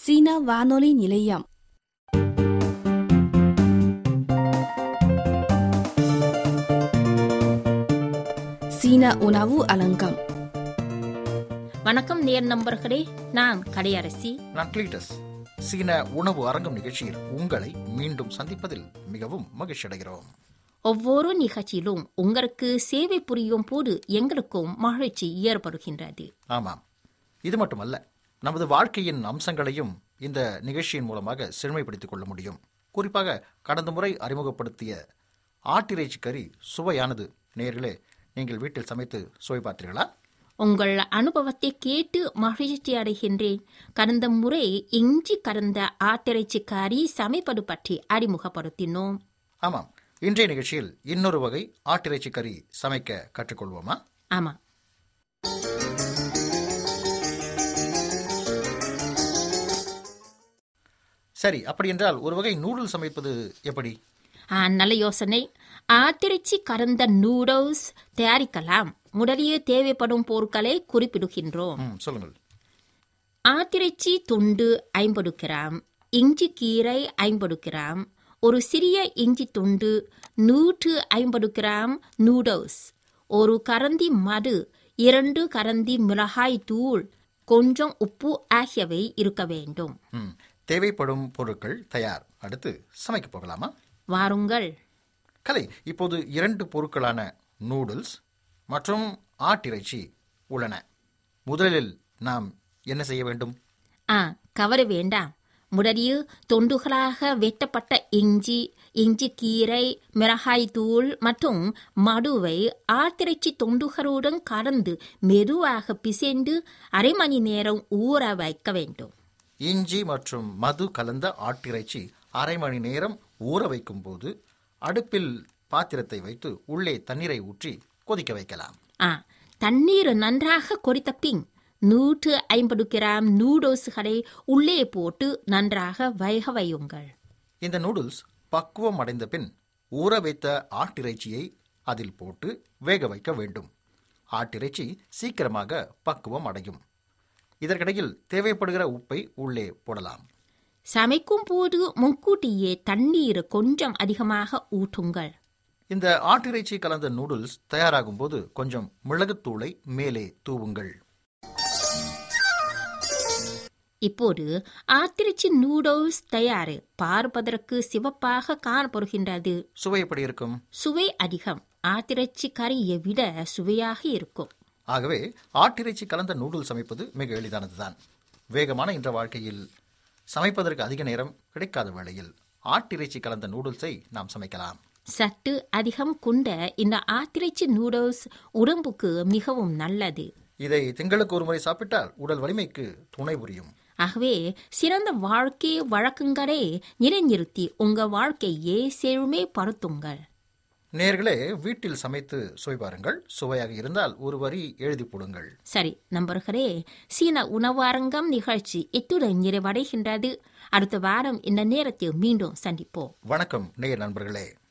சீனா வானொலி நிலையம் சீன உணவு அலங்கம் வணக்கம் நேர் நண்பர்களே நான் கடையரசி நான் கிளீட்டஸ் சீன உணவு அரங்கம் நிகழ்ச்சியில் உங்களை மீண்டும் சந்திப்பதில் மிகவும் மகிழ்ச்சி அடைகிறோம் ஒவ்வொரு நிகழ்ச்சியிலும் உங்களுக்கு சேவை புரியும் போது எங்களுக்கும் மகிழ்ச்சி ஏற்படுகின்றது ஆமாம் இது மட்டுமல்ல நமது வாழ்க்கையின் அம்சங்களையும் இந்த நிகழ்ச்சியின் மூலமாக செழுமைப்படுத்திக் கொள்ள முடியும் குறிப்பாக கடந்த முறை அறிமுகப்படுத்திய ஆட்டிறைச்சி கறி சுவையானது நேர்களே நீங்கள் வீட்டில் சமைத்து சுவை பார்த்தீர்களா உங்கள் அனுபவத்தை கேட்டு மகிழ்ச்சி அடைகின்றேன் கடந்த முறை இஞ்சி கறந்த ஆட்டிறைச்சி கறி சமைப்பது பற்றி அறிமுகப்படுத்தினோம் ஆமாம் இன்றைய நிகழ்ச்சியில் இன்னொரு வகை ஆட்டிறைச்சி கறி சமைக்க கற்றுக்கொள்வோமா ஆமா சரி அப்படி என்றால் ஒரு வகை நூடுல் சமைப்பது எப்படி ஆ, நல்ல யோசனை ஆட்டிறைச்சி கறந்த நூடுல்ஸ் தயாரிக்கலாம் முதலியே தேவைப்படும் பொருட்களை குறிப்பிடுகின்றோம் ம் சொல்லுங்கள் ஆட்டிறைச்சி துண்டு ஐம்பது கிராம் இஞ்சி கீரை ஐம்பது கிராம் ஒரு சிறிய இஞ்சி துண்டு நூற்று ஐம்பது கிராம் நூடுல்ஸ் ஒரு கரண்டி மது இரண்டு கரண்டி மிளகாய் தூள் கொஞ்சம் உப்பு ஆகியவை இருக்க வேண்டும் ம் தேவைப்படும் பொருட்கள் தயார் அடுத்து சமைக்க போகலாமா வாருங்கள் கலை இப்போது இரண்டு பொருட்களான நூடுல்ஸ் மற்றும் ஆட்டிறைச்சி உள்ளன முதலில் நாம் என்ன செய்ய வேண்டும் ஆ கவர வேண்டாம் முதலில் தொண்டுகளாக வெட்டப்பட்ட இஞ்சி இஞ்சி கீரை மிளகாய் தூள் மற்றும் மடுவை ஆட்டிறைச்சி தொண்டுகளுடன் கலந்து மெதுவாக பிசைந்து அரை மணி நேரம் ஊற வைக்க வேண்டும் இஞ்சி மற்றும் மது கலந்த ஆட்டிறைச்சி அரை மணி நேரம் ஊற வைக்கும் போது அடுப்பில் பாத்திரத்தை வைத்து உள்ளே தண்ணீரை ஊற்றி கொதிக்க வைக்கலாம் ஆ தண்ணீர் நன்றாக கொதித்த பின் நூற்று ஐம்பது கிராம் நூடுல்ஸ்களை உள்ளே போட்டு நன்றாக வேக வையுங்கள் இந்த நூடுல்ஸ் பக்குவம் அடைந்த பின் ஊற வைத்த ஆட்டிறைச்சியை அதில் போட்டு வேக வைக்க வேண்டும் ஆட்டிறைச்சி சீக்கிரமாக பக்குவம் அடையும் இதற்கிடையில் தேவைப்படுகிற உப்பை உள்ளே போடலாம் சமைக்கும் போது முன்கூட்டியே தண்ணீர் கொஞ்சம் அதிகமாக ஊற்றுங்கள் இந்த ஆட்டிறைச்சி கலந்த நூடுல்ஸ் தயாராகும் போது கொஞ்சம் மிளகுத்தூளை மேலே தூவுங்கள் இப்போது ஆத்திரிச்சி நூடுல்ஸ் தயார் பார்ப்பதற்கு சிவப்பாக காணப்படுகின்றது சுவை எப்படி இருக்கும் சுவை அதிகம் ஆத்திரச்சி கறியை விட சுவையாக இருக்கும் ஆகவே ஆட்டிறைச்சி கலந்த நூடுல்ஸ் சமைப்பது மிக எளிதானதுதான் வேகமான இன்ற வாழ்க்கையில் சமைப்பதற்கு அதிக நேரம் கிடைக்காத வேளையில் ஆட்டிறைச்சி கலந்த நூடுல்ஸை நாம் சமைக்கலாம் சத்து அதிகம் கொண்ட இந்த ஆத்திரைச்சி நூடுல்ஸ் உடம்புக்கு மிகவும் நல்லது இதை திங்களுக்கு ஒரு முறை சாப்பிட்டால் உடல் வலிமைக்கு துணை புரியும் ஆகவே சிறந்த வாழ்க்கை வழக்கங்களை நிலைநிறுத்தி உங்க வாழ்க்கையை செழுமைப்படுத்துங்கள் நேர்களே வீட்டில் சமைத்து சுவை பாருங்கள் சுவையாக இருந்தால் ஒரு வரி எழுதி போடுங்கள் சரி நண்பர்களே சீன உணவு அரங்கம் நிகழ்ச்சி இத்துடன் நிறைவடைகின்றது அடுத்த வாரம் இந்த நேரத்தில் மீண்டும் சந்திப்போம் வணக்கம் நேயர் நண்பர்களே